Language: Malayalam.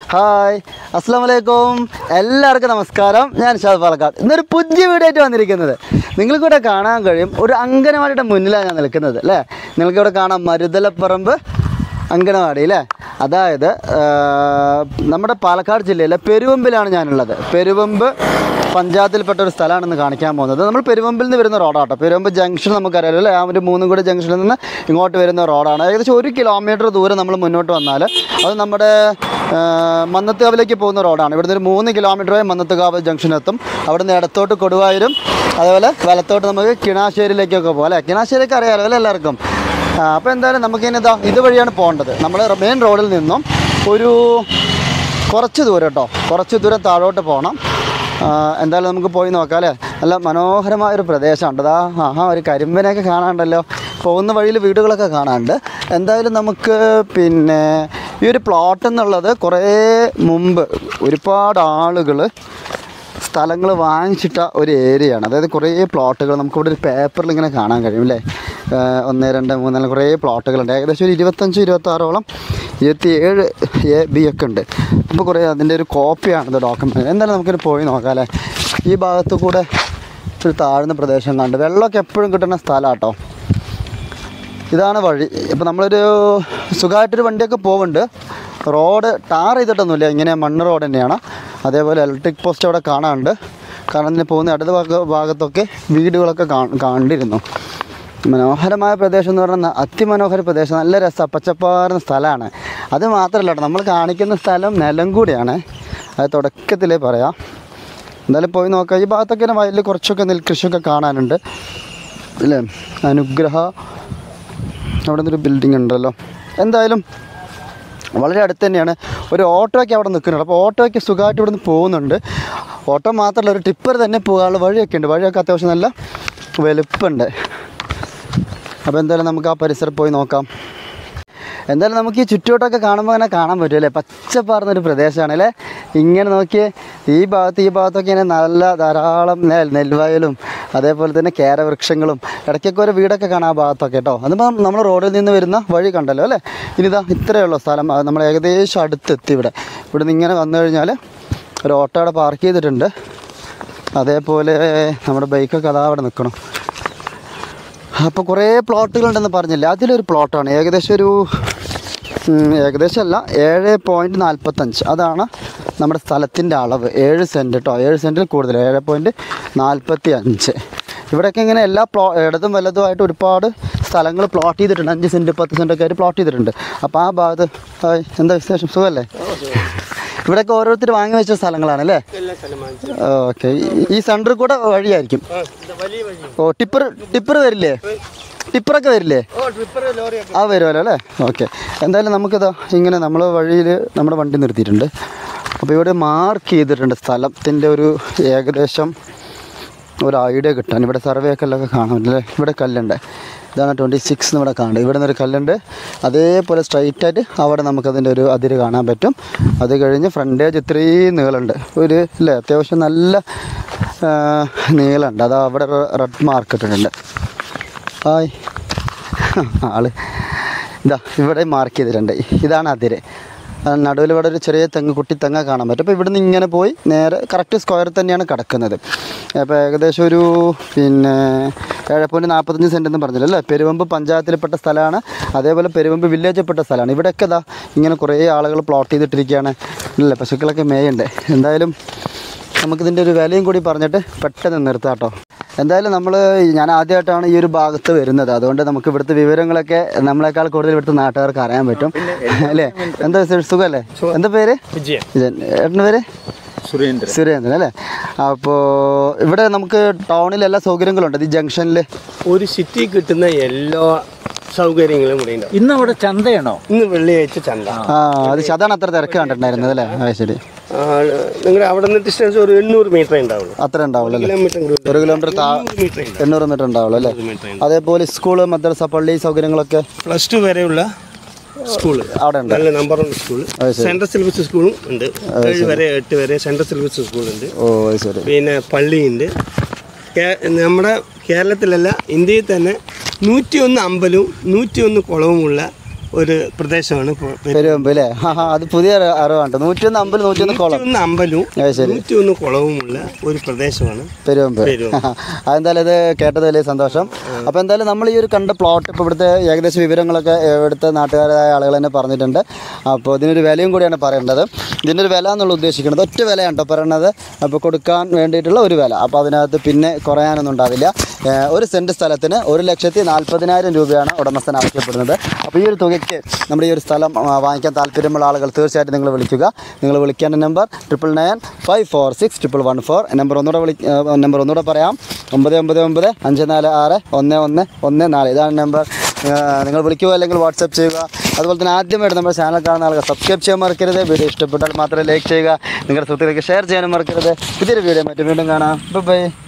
ഹായ് അസ്സാം വലൈക്കും എല്ലാവർക്കും നമസ്കാരം ഞാൻ ഷാദ് പാലക്കാട് ഇന്നൊരു പുതിയ വീഡിയോ ആയിട്ട് വന്നിരിക്കുന്നത് നിങ്ങൾക്കിവിടെ കാണാൻ കഴിയും ഒരു അങ്കനവാടിയുടെ മുന്നിലാണ് ഞാൻ നിൽക്കുന്നത് അല്ലേ നിങ്ങൾക്കിവിടെ കാണാം മരുതലപ്പറമ്പ് അങ്കനവാടി അല്ലേ അതായത് ആ, നമ്മുടെ പാലക്കാട് ജില്ലയിലെ പെരുവമ്പിലാണ് ഞാനുള്ളത് പെരുവമ്പ് പഞ്ചായത്തിൽപ്പെട്ട ഒരു സ്ഥലമാണെന്ന് കാണിക്കാൻ പോകുന്നത് നമ്മൾ പെരുവമ്പിൽ നിന്ന് വരുന്ന റോഡാട്ടോ പെരുവമ്പ് ജംഗ്ഷൻ നമുക്കറിയാലോ അല്ലേ ആ ഒരു മൂന്നും കൂടി ജംഗ്ഷനിൽ നിന്ന് ഇങ്ങോട്ട് വരുന്ന റോഡാണ് ഏകദേശം ഒരു കിലോമീറ്റർ ദൂരം നമ്മൾ മുന്നോട്ട് വന്നാൽ അത് നമ്മുടെ ആ, മന്നത്തുകാവിലേക്ക് പോകുന്ന റോഡാണ് ഇവിടുന്ന് ഒരു മൂന്ന് കിലോമീറ്റർ വരെ മന്നത്തുകാവ് ജംഗ്ഷൻ എത്തും അവിടുന്ന് ഇടത്തോട്ട് കൊടുവായൂരും അതേപോലെ വലത്തോട്ട് നമുക്ക് കിണാശ്ശേരിയിലേക്കൊക്കെ പോകാം അല്ലേ കിണാശ്ശേരിയൊക്കെ അറിയാലോ അല്ലേ എല്ലാവർക്കും അപ്പോൾ എന്തായാലും നമുക്കിനി ഇതാ ഇതുവഴിയാണ് പോകേണ്ടത് നമ്മൾ മെയിൻ റോഡിൽ നിന്നും ഒരു കുറച്ച് ദൂരം കേട്ടോ കുറച്ച് ദൂരം താഴോട്ട് പോകണം ആ, എന്തായാലും നമുക്ക് പോയി നോക്കാം അല്ലേ നല്ല മനോഹരമായ ഒരു പ്രദേശമുണ്ട് അതാ ആഹാ ഒരു കരിമ്പനെയൊക്കെ കാണാനുണ്ടല്ലോ പോകുന്ന വഴിയിൽ വീടുകളൊക്കെ കാണാനുണ്ട് എന്തായാലും നമുക്ക് പിന്നെ ഈ ഒരു പ്ലോട്ട് എന്നുള്ളത് കുറേ മുമ്പ് ഒരുപാട് ആളുകൾ സ്ഥലങ്ങൾ വാങ്ങിച്ചിട്ട ഒരു ഏരിയയാണ് അതായത് കുറേ പ്ലോട്ടുകൾ നമുക്കിവിടെ ഒരു പേപ്പറിൽ ഇങ്ങനെ കാണാൻ കഴിയും അല്ലേ ഏഹ് ഒന്ന് രണ്ട് മൂന്ന് നാല് കുറേ പ്ലോട്ടുകളുണ്ട് ഏകദേശം ഒരു ഇരുപത്തഞ്ച് ഇരുപത്താറോളം ഇരുപത്തി ഏഴ് എ ബി ഒക്കെ ഉണ്ട് അപ്പോൾ കുറേ അതിൻ്റെ ഒരു കോപ്പിയാണിത് ഡോക്യുമെൻ്റ് എന്തായാലും നമുക്കൊരു പോയി നോക്കാം അല്ലേ ഈ ഭാഗത്ത് കൂടെ ഒരു താഴ്ന്ന പ്രദേശം കണ്ട് വെള്ളമൊക്കെ എപ്പോഴും കിട്ടുന്ന സ്ഥലമാണ് കേട്ടോ ഇതാണ് വഴി ഇപ്പം നമ്മളൊരു സുഖമായിട്ടൊരു വണ്ടിയൊക്കെ പോകുന്നുണ്ട് റോഡ് ടാർ ചെയ്തിട്ടൊന്നുമില്ല ഇങ്ങനെ മണ്ണ് റോഡ് തന്നെയാണ് അതേപോലെ ഇലക്ട്രിക് പോസ്റ്റ് അവിടെ കാണാനുണ്ട് കാരണം ഇതിന് പോകുന്ന അടുത്ത ഭാഗ ഭാഗത്തൊക്കെ വീടുകളൊക്കെ കാ- കണ്ടിരുന്നു മനോഹരമായ പ്രദേശം എന്ന് പറഞ്ഞാൽ അതിമനോഹര പ്രദേശം നല്ല രസമാണ് പച്ചപ്പാർന്ന സ്ഥലമാണ് അത് മാത്രമല്ല കേട്ടോ നമ്മൾ കാണിക്കുന്ന സ്ഥലം നിലം കൂടിയാണ് അത് തുടക്കത്തിലേ പറയാം എന്തായാലും പോയി നോക്കാം ഈ ഭാഗത്തൊക്കെ ഇങ്ങനെ വയലിൽ കുറച്ചൊക്കെ നെൽകൃഷിയൊക്കെ കാണാനുണ്ട് അല്ലേ അനുഗ്രഹ അവിടെ നിന്നൊരു ബിൽഡിംഗ് ഉണ്ടല്ലോ എന്തായാലും വളരെ അടുത്ത് തന്നെയാണ് ഒരു ഓട്ടോയ്ക്ക് അവിടെ നിൽക്കുന്നുണ്ട് അപ്പോൾ ഓട്ടോയ്ക്ക് സുഖമായിട്ട് ഇവിടെ നിന്ന് പോകുന്നുണ്ട് ഓട്ടോ മാത്രമല്ല ഒരു ടിപ്പർ തന്നെ പോകാനുള്ള വഴിയൊക്കെ ഉണ്ട് വഴിയൊക്കെ അത്യാവശ്യം നല്ല വലുപ്പമുണ്ട് അപ്പോൾ എന്തായാലും നമുക്ക് ആ പരിസരം പോയി നോക്കാം എന്തായാലും നമുക്ക് ഈ ചുറ്റുവട്ടമൊക്കെ കാണുമ്പോൾ അങ്ങനെ കാണാൻ പറ്റും അല്ലേ പച്ചപ്പാർന്നൊരു പ്രദേശമാണ് അല്ലേ ഇങ്ങനെ നോക്കിയേ ഈ ഭാഗത്ത് ഈ ഭാഗത്തൊക്കെ ഇങ്ങനെ നല്ല ധാരാളം നെൽ നെൽവയലും അതേപോലെ തന്നെ കേരവൃക്ഷങ്ങളും ഇടയ്ക്കൊക്കെ ഒരു വീടൊക്കെ കാണാം ആ ഭാഗത്തൊക്കെ കേട്ടോ അതിപ്പോൾ നമ്മൾ റോഡിൽ നിന്ന് വരുന്ന വഴി കണ്ടല്ലോ അല്ലേ ഇനിതാ ഇത്രയേ ഉള്ളൂ സ്ഥലം അത് നമ്മൾ ഏകദേശം അടുത്തെത്തി ഇവിടെ ഇവിടെ നിന്ന് ഇങ്ങനെ വന്നു കഴിഞ്ഞാൽ ഒരു ഓട്ടോ അവിടെ പാർക്ക് ചെയ്തിട്ടുണ്ട് അതേപോലെ നമ്മുടെ ബൈക്കൊക്കെ അതാ അവിടെ നിൽക്കണം അപ്പോൾ കുറേ പ്ലോട്ടുകളുണ്ടെന്ന് പറഞ്ഞില്ലേ അതിലൊരു പ്ലോട്ടാണ് ഏകദേശം ഒരു ഉം, ഏകദേശം അല്ല ഏഴ് പോയിൻറ്റ് നാൽപ്പത്തഞ്ച് അതാണ് നമ്മുടെ സ്ഥലത്തിൻ്റെ അളവ് ഏഴ് സെൻറ്റ് കേട്ടോ ഏഴ് സെൻറ്റിൽ കൂടുതൽ ഏഴ് പോയിൻറ്റ് നാൽപ്പത്തി അഞ്ച് ഇവിടെയൊക്കെ ഇങ്ങനെ എല്ലാ പ്ലോ ഇടതും വലതുമായിട്ട് ഒരുപാട് സ്ഥലങ്ങൾ പ്ലോട്ട് ചെയ്തിട്ടുണ്ട് അഞ്ച് സെൻറ്റ് പത്ത് സെൻറ്റൊക്കെ ആയിട്ട് പ്ലോട്ട് ചെയ്തിട്ടുണ്ട് അപ്പോൾ ആ ഭാഗത്ത് ഹായ്, എന്താ വിശേഷം സുഖമല്ലേ ഇവിടെയൊക്കെ ഓരോരുത്തർ വാങ്ങി വെച്ച സ്ഥലങ്ങളാണ് അല്ലേ ഓക്കെ ഈ സെൻറ്ററിൽ കൂടെ വഴിയായിരിക്കും ഓ ടിപ്പർ ടിപ്പർ വരില്ലേ ടിപ്പറൊക്കെ വരില്ലേ ആ വരുമല്ലോ അല്ലേ ഓക്കെ എന്തായാലും നമുക്കിതാ ഇങ്ങനെ നമ്മൾ വഴിയിൽ നമ്മുടെ വണ്ടി നിർത്തിയിട്ടുണ്ട് അപ്പോൾ ഇവിടെ മാർക്ക് ചെയ്തിട്ടുണ്ട് സ്ഥലത്തിൻ്റെ ഒരു ഏകദേശം ഒരു ഐഡിയ കിട്ടാൻ ഇവിടെ സർവേ കല്ലൊക്കെ കാണാമല്ലേ ഇവിടെ കല്ലുണ്ട് ഇതാണ് ട്വൻറ്റി സിക്സ് ഇവിടെ കാണുന്നത് ഇവിടെ നിന്നൊരു കല്ലുണ്ട് അതേപോലെ സ്ട്രൈറ്റ് ആയിട്ട് അവിടെ നമുക്കതിൻ്റെ ഒരു അതിര് കാണാൻ പറ്റും അത് കഴിഞ്ഞ് ഫ്രണ്ടേജ് ഇത്രയും നീളമുണ്ട് ഒരു അല്ലേ അത്യാവശ്യം നല്ല ആ, നീളമുണ്ട് അത് അവിടെ റെഡ് മാർക്ക് ഇട്ടിട്ടുണ്ട് ഹായ് ആള് ഇതാ ഇവിടെ മാർക്ക് ചെയ്തിട്ടുണ്ട് ഇതാണ് അതിര് നടുവിൽ ഇവിടെ ഒരു ചെറിയ തെങ്ങ് കുട്ടി തെങ്ങ കാണാൻ പറ്റും അപ്പോൾ ഇവിടുന്ന് ഇങ്ങനെ പോയി നേരെ കറക്റ്റ് സ്ക്വയർ തന്നെയാണ് കിടക്കുന്നത് അപ്പോൾ ഏകദേശം ഒരു പിന്നെ ഏഴ് പോയിൻറ്റ് നാൽപ്പത്തഞ്ച് സെൻറ്റ് എന്ന് പറഞ്ഞില്ല അല്ലേ പെരുവമ്പ് പഞ്ചായത്തിൽപ്പെട്ട സ്ഥലമാണ് അതേപോലെ പെരുവമ്പ് വില്ലേജിൽപ്പെട്ട സ്ഥലമാണ് ഇവിടെയൊക്കെ ഇതാ ഇങ്ങനെ കുറേ ആളുകൾ പ്ലോട്ട് ചെയ്തിട്ടിരിക്കുകയാണ് അല്ലേ പശുക്കളൊക്കെ മേയുണ്ട് എന്തായാലും നമുക്കിതിൻ്റെ ഒരു വിലയും കൂടി പറഞ്ഞിട്ട് പെട്ടെന്ന് നിർത്താം കേട്ടോ എന്തായാലും നമ്മൾ ഞാൻ ആദ്യമായിട്ടാണ് ഈ ഒരു ഭാഗത്ത് വരുന്നത് അതുകൊണ്ട് നമുക്ക് ഇവിടുത്തെ വിവരങ്ങളൊക്കെ നമ്മളെക്കാൾ കൂടുതൽ ഇവിടുത്തെ നാട്ടുകാർക്ക് അറിയാൻ പറ്റും അല്ലേ എന്താ വിശേഷം? സുഖമല്ലേ എന്താ പേര് വിജയൻ വിജയൻ ഏട്ടൻ്റെ പേര് സുരേന്ദ്രൻ സുരേന്ദ്രൻ അല്ലേ അപ്പോൾ ഇവിടെ നമുക്ക് ടൗണിൽ എല്ലാ സൗകര്യങ്ങളുണ്ട് ഈ ജംഗ്ഷനിൽ ഒരു സിറ്റി കിട്ടുന്ന എല്ലാ സൗകര്യങ്ങളും ഇവിടെ ഉണ്ടാവും ഇന്ന് അവിടെ ചന്തയാണോ ഇന്ന് വെള്ളിയാഴ്ച ചന്ത ആ അത് ശ- അതാണ് അത്ര തിരക്ക് കണ്ടിട്ടുണ്ടായിരുന്നത് അല്ലേ ആ ശരി നിങ്ങളുടെ അവിടെ നിന്ന് ഡിസ്റ്റൻസ് ഒരു എണ്ണൂറ് മീറ്റർ ഉണ്ടാവുള്ളൂ അത്ര ഉണ്ടാവുള്ളൂ അല്ലേ കിലോമീറ്റർ ഒരു കിലോമീറ്റർ താ മീറ്റർ ഉണ്ട് എണ്ണൂറ് മീറ്റർ ഉണ്ടാവുള്ളൂ അല്ലേ മീറ്റർ അതേപോലെ സ്കൂള് മദ്രസ പള്ളി സൗകര്യങ്ങളൊക്കെ പ്ലസ് ടു വരെയുള്ള സ്കൂള് അവിടെ ഉണ്ട് നല്ല നമ്പർ വൺ സ്കൂൾ അത് ശരി. സെൻട്രൽ സിലബസ് സ്കൂളും ഉണ്ട് ഏഴ് വരെ എട്ട് വരെ സെൻട്രൽ സിലബസ് സ്കൂളുണ്ട് ഓ അത് ശരി പിന്നെ പള്ളിയുണ്ട് കേ- നമ്മുടെ കേരളത്തിലല്ല ഇന്ത്യയിൽ തന്നെ നൂറ്റിയൊന്ന് അമ്പലവും നൂറ്റിയൊന്ന് കുളവുമുള്ള ഒരു പ്രദേശമാണ് ഇപ്പോൾ പെരുവമ്പ് അല്ലേ ആ ആ, അത് പുതിയ അറിവ്- അറിവാണ് കേട്ടോ നൂറ്റിയൊന്ന് അമ്പൽ നൂറ്റിയൊന്ന് കുളം നൂറ്റിയൊന്ന് അമ്പലവും അത് ശരി നൂറ്റിയൊന്ന് കുളവുമുള്ള ഒരു പ്രദേശമാണ് പെരുവമ്പ് പെരുവമ്പ്. അതെന്തായാലും ഇത് കേട്ടത് വലിയ സന്തോഷം അപ്പോൾ എന്തായാലും നമ്മൾ ഈ ഒരു കണ്ട പ്ലോട്ട് ഇപ്പോൾ ഇവിടുത്തെ ഏകദേശം വിവരങ്ങളൊക്കെ ഇവിടുത്തെ നാട്ടുകാരായ ആളുകൾ തന്നെ പറഞ്ഞിട്ടുണ്ട് അപ്പോൾ ഇതിനൊരു വിലയും കൂടിയാണ് പറയേണ്ടത് ഇതിൻ്റെ ഒരു വില എന്നുള്ള ഉദ്ദേശിക്കുന്നത് ഒറ്റ വിലയാണ് കേട്ടോ പറയണത് അപ്പോൾ കൊടുക്കാൻ വേണ്ടിയിട്ടുള്ള ഒരു വില അപ്പോൾ അതിനകത്ത് പിന്നെ കുറയാനൊന്നും ഉണ്ടാവില്ല ഏഹ് ഒരു സെൻറ്റ് സ്ഥലത്തിന് ഒരു ലക്ഷത്തി നാൽപ്പതിനായിരം രൂപയാണ് ഉടമസ്ഥൻ ആവശ്യപ്പെടുന്നത് അപ്പോൾ ഈ ഒരു തുകയ്ക്ക് നമ്മുടെ ഈ ഒരു സ്ഥലം ആ, വാങ്ങിക്കാൻ താല്പര്യമുള്ള ആളുകൾ തീർച്ചയായിട്ടും നിങ്ങൾ വിളിക്കുക നിങ്ങൾ വിളിക്കേണ്ട number triple nine five four six triple one four number ഒന്നുകൂടെ വിളി നമ്പർ ഒന്നുകൂടെ പറയാം ഒമ്പത് ഒമ്പത് ഒമ്പത് അഞ്ച് നാല് ആറ് ഒന്ന് ഒന്ന് ഒന്ന് നാല് ഇതാണ് നമ്പർ നിങ്ങൾ വിളിക്കുക അല്ലെങ്കിൽ വാട്സപ്പ് ചെയ്യുക അതുപോലെ തന്നെ ആദ്യമായിട്ട് നമ്മുടെ ചാനൽ കാണുന്ന ആളുകൾ സബ്സ്ക്രൈബ് ചെയ്യാൻ മറക്കരുത് വീഡിയോ ഇഷ്ടപ്പെട്ടാൽ മാത്രം ലൈക്ക് ചെയ്യുക നിങ്ങളുടെ സുഹൃത്തുക്കൾക്ക് ഷെയർ ചെയ്യാനും മറക്കരുത് പുതിയൊരു വീഡിയോ മറ്റും വീണ്ടും കാണാം ബൈ